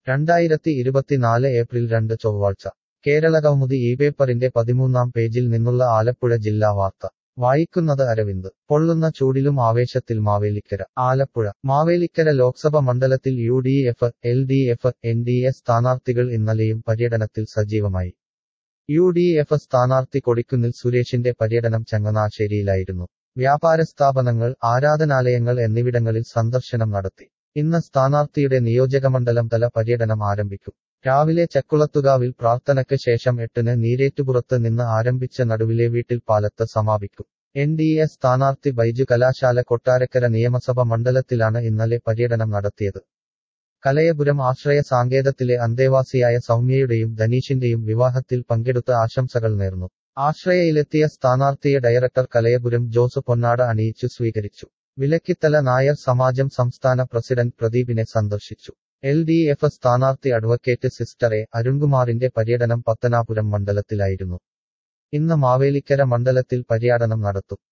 രണ്ടായിരത്തി ഇരുപത്തിനാല് ഏപ്രിൽ രണ്ട് ചൊവ്വാഴ്ച കേരളകൗമുദി ഈ പേപ്പറിന്റെ പതിമൂന്നാം പേജിൽ നിന്നുള്ള ആലപ്പുഴ ജില്ലാ വാർത്ത വായിക്കുന്നത് അരവിന്ദ് പൊള്ളുന്ന ചൂടിലും ആവേശത്തിൽ മാവേലിക്കര ആലപ്പുഴ മാവേലിക്കര ലോക്സഭ മണ്ഡലത്തിൽ U D F L D F N D A സ്ഥാനാർത്ഥികൾ ഇന്നലെയും പര്യടനത്തിൽ സജീവമായി യു ഡി എഫ് സ്ഥാനാർത്ഥി കൊടിക്കുന്നിൽ സുരേഷിന്റെ പര്യടനം ചങ്ങനാശ്ശേരിയിലായിരുന്നു വ്യാപാര സ്ഥാപനങ്ങൾ ആരാധനാലയങ്ങൾ എന്നിവിടങ്ങളിൽ സന്ദർശനം നടത്തി ഇന്ന് സ്ഥാനാർത്ഥിയുടെ നിയോജകമണ്ഡലം തല പര്യടനം ആരംഭിക്കും രാവിലെ ചക്കുളത്തുകാവിൽ പ്രാർത്ഥനയ്ക്ക് ശേഷം എട്ടിന് നീരേറ്റുപുറത്ത് നിന്ന് ആരംഭിച്ച നടുവിലെ വീട്ടിൽ പാലത്ത് സമാപിക്കും എൻ ഡി എ സ്ഥാനാർത്ഥി ബൈജു കലാശാല കൊട്ടാരക്കര നിയമസഭ മണ്ഡലത്തിലാണ് ഇന്നലെ പര്യടനം നടത്തിയത് കലയപുരം ആശ്രയ സാങ്കേതത്തിലെ അന്തേവാസിയായ സൗമ്യയുടെയും ധനീഷിന്റെയും വിവാഹത്തിൽ പങ്കെടുത്ത ആശംസകൾ നേർന്നു ആശ്രയയിലെത്തിയ സ്ഥാനാർത്ഥിയെ ഡയറക്ടർ കലയപുരം ജോസ് പൊന്നാട അണിയിച്ചു സ്വീകരിച്ചു വിലക്കിത്തല നായർ സമാജം സംസ്ഥാന പ്രസിഡന്റ് പ്രദീപിനെ സന്ദർശിച്ചു എൽ ഡി എഫ് സ്ഥാനാർത്ഥി അഡ്വക്കേറ്റ് സിസ്റ്ററെ അരുൺകുമാറിന്റെ പര്യടനം പത്തനാപുരം മണ്ഡലത്തിലായിരുന്നു ഇന്ന് മാവേലിക്കര മണ്ഡലത്തിൽ പര്യാടനം നടത്തും